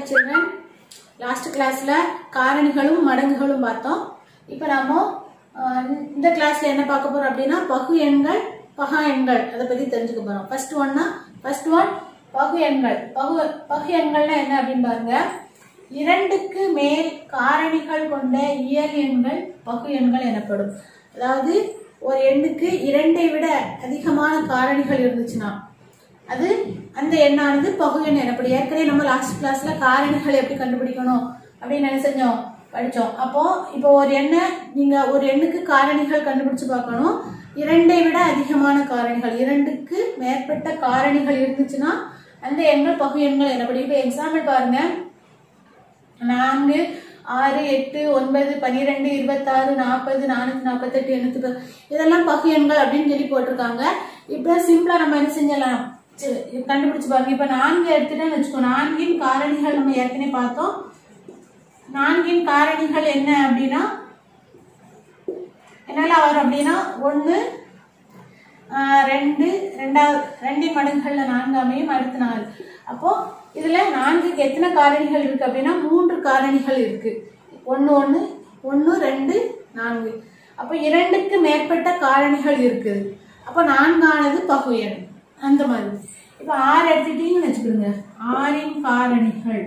children last கிளாஸ்ல காரணிகளும் மடங்குகளும் பார்த்தோம் இப்போ நாம அஹ், இந்த கிளாஸ்ல என்ன பார்க்க போறோம் அப்படின்னா பகு எண்கள் பகா எண்கள் அதை பத்தி தெரிஞ்சுக்க போறோம் ஃபர்ஸ்ட் ஒன்னா ஃபர்ஸ்ட் ஒன் பகு எண்கள் பகு பகு எண்கள்னா என்ன அப்படின்னு பாருங்க இரண்டுக்கு மேல் காரணிகள் கொண்ட இயல் எண்கள் பகு எண்கள் எனப்படும் அதாவது ஒரு எண்ணுக்கு இரண்டை விட அதிகமான காரணிகள் இருந்துச்சுன்னா அது அந்த எண்ணானது பகு எண் எனப்படும் ஏற்கனவே நம்ம லாஸ்ட் கிளாஸ்ல காரணிகள் எப்படி கண்டுபிடிக்கணும் அப்படின்னு என்ன செஞ்சோம் படிச்சோம் அப்போ இப்போ ஒரு எண்ணை நீங்க ஒரு எண்ணுக்கு காரணிகள் கண்டுபிடிச்சு பார்க்கணும் இரண்டை விட அதிகமான காரணிகள் இரண்டுக்கு மேற்பட்ட காரணிகள் இருந்துச்சுன்னா அந்த எண்கள் பகு எண்கள் எனப்படும் இப்போ எக்ஸாம்பிள் பாருங்க நான்கு ஆறு எட்டு ஒன்பது பன்னிரெண்டு இருபத்தாறு நாற்பது நானூற்றி நாற்பத்தெட்டு எண்ணூற்றி பத்து இதெல்லாம் பகு எண்கள் அப்படின்னு சொல்லி போட்டிருக்காங்க இப்போ சிம்பிளா நம்ம என்ன செஞ்சலாம் சரி, இது கண்டுபிடிச்சு பாருங்க இப்போ நான்கு எடுத்துட்டேன்னு வச்சுக்கோ நான்கின் காரணிகள் நம்ம ஏற்கனவே பார்த்தோம் நான்கின் காரணிகள் என்ன அப்படின்னா என்னெல்லாம் வரும் அப்படின்னா ஒன்று ரெண்டு ரெண்டாவது ரெண்டின் மடங்குகள்ல நான்கு அமையும் அடுத்து நாலு அப்போ இதுல நான்குக்கு எத்தனை காரணிகள் இருக்கு அப்படின்னா மூன்று காரணிகள் இருக்கு ஒன்று ஒன்று ஒன்று ரெண்டு நான்கு அப்போ இரண்டுக்கு மேற்பட்ட காரணிகள் இருக்குது அப்போ நான்கானது பகு எண் அந்த மாதிரி இப்போ ஆறு எடுத்துட்டீங்கன்னு வச்சுக்கிடுங்க ஆறின் காரணிகள்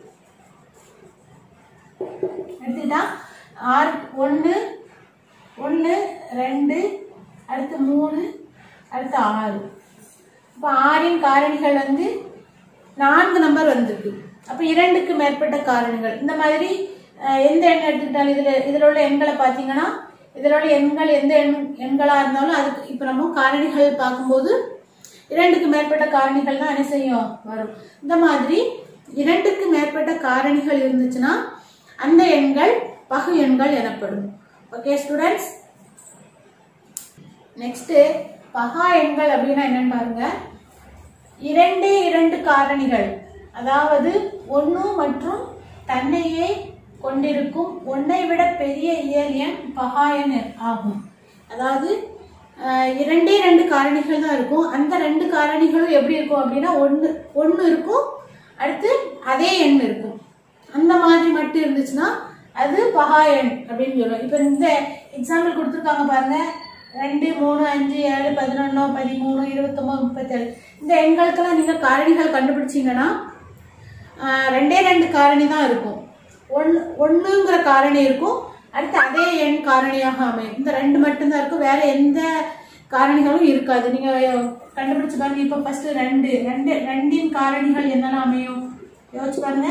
எடுத்துக்கிட்டா ஆறு ஒன்று ஒன்று ரெண்டு அடுத்து மூணு அடுத்து ஆறு இப்போ ஆறின் காரணிகள் வந்து நான்கு நம்பர் வந்திருக்கு அப்போ இரண்டுக்கு மேற்பட்ட காரணிகள் இந்த மாதிரி அஹ், எந்த எண் எடுத்துக்கிட்டாலும் இதில் இதில் உள்ள எண்களை பார்த்தீங்கன்னா இதில் உள்ள எண்கள் எந்த எண் எண்களாக இருந்தாலும் அதுக்கு இப்போ நம்ம காரணிகள் பார்க்கும்போது இரண்டுக்கு மேற்பட்ட காரணிகள் தான் என்ன செய்யும் வரும் இந்த மாதிரி இரண்டுக்கு மேற்பட்ட காரணிகள் இருந்துச்சுன்னா அந்த எண்கள் பகு எண்கள் எனப்படும் ஓகே ஸ்டூடெண்ட்ஸ் நெக்ஸ்ட் பகா எண்கள் அப்படின்னா என்னன்னு பாருங்க இரண்டே இரண்டு காரணிகள் அதாவது ஒன்று மற்றும் தன்னையே கொண்டிருக்கும் ஒன்றை விட பெரிய இயல் எண் பகா எண் ஆகும் அதாவது அஹ், இரண்டே ரெண்டு காரணிகள் தான் இருக்கும் அந்த ரெண்டு காரணிகளும் எப்படி இருக்கும் அப்படின்னா ஒன்று ஒன்று இருக்கும் அடுத்து அதே எண் இருக்கும் அந்த மாதிரி மட்டும் இருந்துச்சுன்னா அது பகா எண் அப்படின்னு சொல்லுவோம் இப்போ இந்த எக்ஸாம்பிள் கொடுத்துருக்காங்க பாருங்க ரெண்டு மூணு அஞ்சு ஏழு பதினொன்று பதிமூணு இருபத்தொம்பது முப்பத்தேழு இந்த எண்களுக்கெல்லாம் நீங்கள் காரணிகள் கண்டுபிடிச்சீங்கன்னா ஆஹ், ரெண்டே ரெண்டு காரணி தான் இருக்கும் ஒன் ஒன்றுங்கிற காரணி இருக்கும் அடுத்து அதே எண் காரணியாக அமையும் இந்த ரெண்டு மட்டும்தான் இருக்கும் வேற எந்த காரணிகளும் இருக்காது நீங்கள் கண்டுபிடிச்சு பாருங்க இப்போ ஃபர்ஸ்ட் ரெண்டு ரெண்டு ரெண்டின் காரணிகள் என்னெல்லாம் அமையும் யோசிச்சு பாருங்க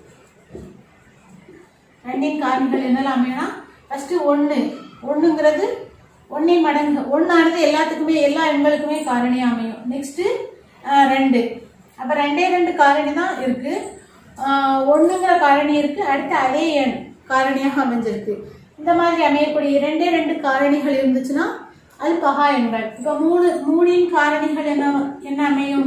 ரெண்டின் காரணிகள் என்னெல்லாம் அமையும்னா ஃபர்ஸ்ட் ஒன்று ஒன்றுங்கிறது ஒன்றின் மடங்கு ஒன்றானது எல்லாத்துக்குமே எல்லா எண்களுக்குமே காரணியாக அமையும் நெக்ஸ்ட்டு ரெண்டு அப்போ ரெண்டே ரெண்டு காரணி தான் இருக்குது ஒன்றுங்கிற காரணி இருக்குது அடுத்து அதே எண் காரணியாக அமைஞ்சிருக்கு இந்த மாதிரி அமையக்கூடிய இரண்டே ரெண்டு காரணிகள் இருந்துச்சுன்னா அது பகா எண்கள் இப்போ மூணு மூணின் காரணிகள் என்ன என்ன அமையும்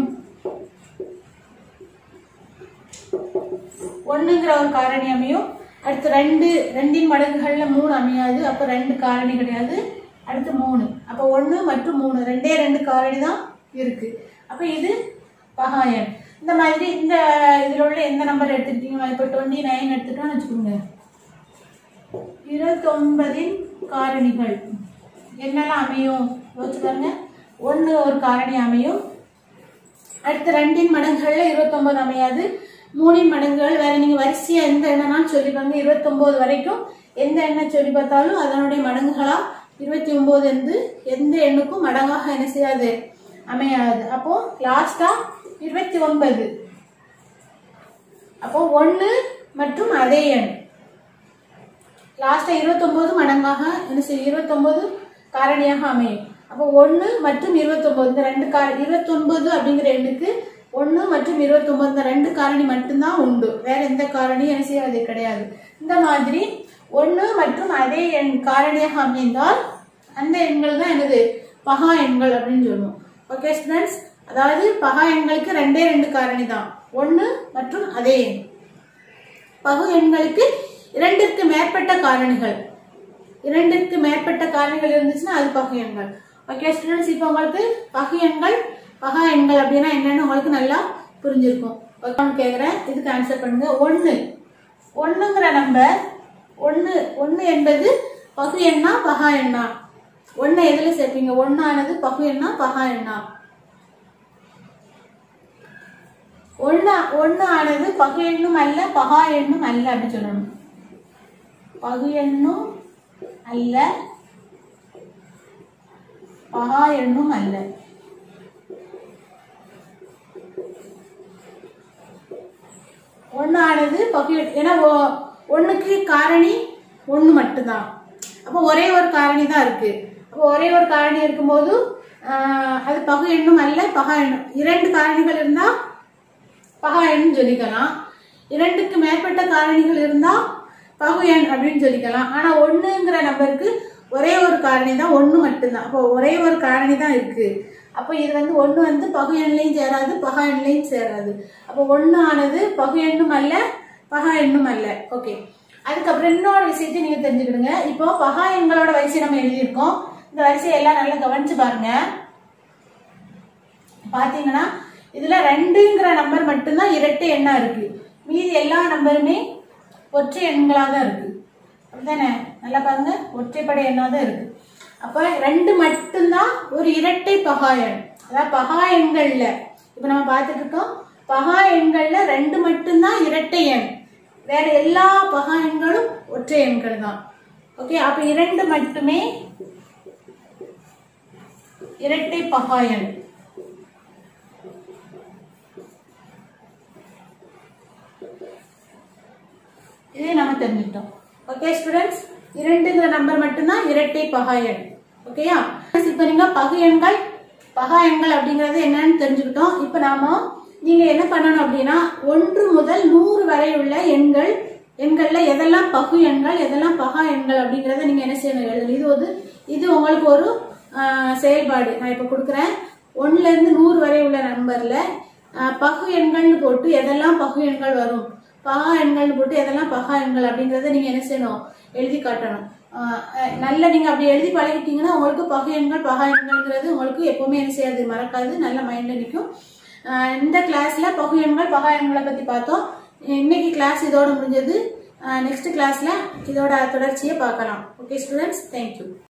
ஒண்ணுங்கிற ஒரு காரணி அமையும் அடுத்து ரெண்டு ரெண்டின் மடங்குகள்ல மூணு அமையாது அப்போ ரெண்டு காரணி கிடையாது அடுத்து மூணு அப்போ ஒன்று மற்றும் மூணு ரெண்டே ரெண்டு காரணி தான் இருக்கு அப்போ இது பகாயன் இந்த மாதிரி இந்த இதில் உள்ள எந்த நம்பர் எடுத்துக்கிட்டீங்களா இப்போ டுவெண்ட்டி நைன் எடுத்துட்டோம்னு வச்சுக்கோங்க இருபத்தொன்பதின் காரணிகள் என்னெல்லாம் அமையும் யோசிச்சு பாருங்க ஒன்று ஒரு காரணி அமையும் அடுத்து ரெண்டின் மடங்குகள்ல இருபத்தொன்பது அமையாது மூணின் மடங்குகள் வேற நீங்க வரிசையா எந்த எண்ணனாலும் சொல்லி பாருங்க இருபத்தொன்பது வரைக்கும் எந்த எண்ணை சொல்லி பார்த்தாலும் அதனுடைய மடங்குகளா இருபத்தி ஒன்பது வந்து எந்த எண்ணுக்கும் மடங்காக என்ன செய்யாது அமையாது அப்போ லாஸ்டா இருபத்தி ஒன்பது அப்போ ஒன்று மற்றும் அதே எண் லாஸ்டா இருபத்தொன்பது மடங்காக என்ன செய்யும் இருபத்தொன்பது காரணியாக அமையும் அப்போ ஒன்று மற்றும் இருபத்தொன்பது இந்த ரெண்டு கா இருபத்தொன்பது அப்படிங்கிற எண்ணுக்கு ஒன்று மற்றும் இருபத்தொன்பது இந்த ரெண்டு காரணி மட்டும்தான் உண்டு வேற எந்த காரணியும் என்ன செய்யாது கிடையாது இந்த மாதிரி ஒன்று மற்றும் அதே எண் காரணியாக அமைந்தால் அந்த எண்கள் தான் என்னது பகா எண்கள் அப்படின்னு சொல்லுவோம் ஓகே ஸ்டூடெண்ட்ஸ் அதாவது பகா எண்களுக்கு ரெண்டே ரெண்டு காரணி தான் ஒன்று மற்றும் அதே எண் பகு எண்களுக்கு இரண்டிற்கு மேற்பட்ட காரணிகள் இரண்டிற்கு மேற்பட்ட காரணிகள் இருந்துச்சுன்னா அது பகு எண்கள் ஓகே ஸ்டூடெண்ட்ஸ் இப்போ உங்களுக்கு பகு எண்கள் பகா எண்கள் அப்படின்னா என்னன்னு உங்களுக்கு நல்லா புரிஞ்சிருக்கும் கேக்குறேன் இதுக்கு ஆன்சர் பண்ணுங்க ஒன்னு ஒண்ணுங்கிற நம்பர் ஒன்னு ஒன்னு என்பது பகு எண்ணா பகா எண்ணா ஒன்னு எதுல சேர்ப்பீங்க ஒன்னானது பகு எண்ணா பகா எண்ணா ஒன்னு ஒன்னு ஆனது பகு எண்ணும் அல்ல பகா எண்ணும் அல்ல அப்படின்னு சொல்லணும் பகு எண்ணும் அல்ல பகா எண்ணும் அல்ல ஒன்னானது பகு எண்- ஏன்னா ஒ- ஒண்ணுக்கு காரணி ஒண்ணு மட்டும்தான் அப்போ ஒரே ஒரு காரணி தான் இருக்கு அப்போ ஒரே ஒரு காரணி இருக்கும்போது ஆஹ், அது பகு எண்ணும் அல்ல பகா எண்ணும் இரண்டு காரணிகள் இருந்தா பகா எண் சொல்லிக்கலாம் இரண்டுக்கு மேற்பட்ட காரணிகள் இருந்தா பகு எண் அப்படின்னு சொல்லிக்கலாம் ஆனா ஒண்ணுங்கிற நம்பருக்கு ஒரே ஒரு காரணி தான் ஒண்ணு மட்டும்தான் அப்போ ஒரே ஒரு காரணி தான் இருக்கு அப்போ இது வந்து ஒண்ணு வந்து பகு எண்லையும் சேராது பகா எண்லையும் சேராது அப்போ ஒண்ணு ஆனது பகு எண்ணும் அல்ல பகா எண்ணும் அல்ல ஓகே அதுக்கப்புறம் இன்னொரு விஷயத்தை நீங்க தெரிஞ்சுக்கிடுங்க இப்போ பகா எண்களோட வரிசை நம்ம எழுதியிருக்கோம் இந்த வரிசையை எல்லாம் நல்லா கவனிச்சு பாருங்க பாத்தீங்கன்னா இதுல ரெண்டுங்கிற நம்பர் மட்டும்தான் இரட்டை எண்ணா இருக்கு மீதி எல்லா நம்பருமே ஒற்றை எண்களா தான் இருக்கு அப்படிதானே நல்லா பாருங்க ஒற்றைப்படை எண்ணா தான் இருக்கு அப்ப ரெண்டு மட்டும்தான் ஒரு இரட்டை பகா எண் அதாவது பகா எண்கள்ல இப்ப நம்ம பார்த்துட்டு இருக்கோம் பகா எண்கள்ல ரெண்டு மட்டும்தான் இரட்டை எண் வேற எல்லா பகா எண்களும் ஒற்றை எண்கள் தான் ஓகே அப்ப இரண்டு மட்டுமே இரட்டை பகா எண் இதே நம்ம தெரிஞ்சுக்கிட்டோம் ஓகே ஸ்டூடெண்ட்ஸ் இரண்டுங்கிற நம்பர் மட்டும்தான் இரட்டை பகா எண் ஓகேயா இப்போ நீங்க பகு எண்கள் பகா எண்கள் அப்படிங்கறது என்னன்னு தெரிஞ்சுக்கிட்டோம் இப்போ நாம நீங்க என்ன பண்ணணும் அப்படின்னா ஒன்று முதல் நூறு வரை உள்ள எண்கள் எண்கள்ல எதெல்லாம் பகு எண்கள் எதெல்லாம் பகா எண்கள் அப்படிங்கறத நீங்க என்ன செய்யணும் எழுதணும் இது ஒரு இது உங்களுக்கு ஒரு ஆஹ், செயல்பாடு நான் இப்போ கொடுக்குறேன் ஒண்ணுல இருந்து நூறு வரை உள்ள நம்பர்ல ஆஹ், பகு எண்கள்னு போட்டு எதெல்லாம் பகு எண்கள் வரும் பகா எண்கள்னு போட்டு எதெல்லாம் பகா எண்கள் அப்படிங்கறத நீங்க என்ன செய்யணும் எழுதி காட்டணும் ஆஹ் அஹ் நல்ல நீங்க அப்படி எழுதி பழகிட்டீங்கன்னா உங்களுக்கு பகு எண்கள் பகா எண்கள்ங்கிறது உங்களுக்கு எப்பவுமே என்ன செய்யாது மறக்காது நல்ல மைண்ட்ல நிற்கும் ஆஹ் இந்த கிளாஸ்ல பகு எண்கள் பகா எண்களை பத்தி பார்த்தோம் இன்னைக்கு கிளாஸ் இதோட முடிஞ்சது நெக்ஸ்ட் கிளாஸ்ல இதோட தொடர்ச்சியை பார்க்கலாம் ஓகே ஸ்டூடெண்ட்ஸ் தேங்க்யூ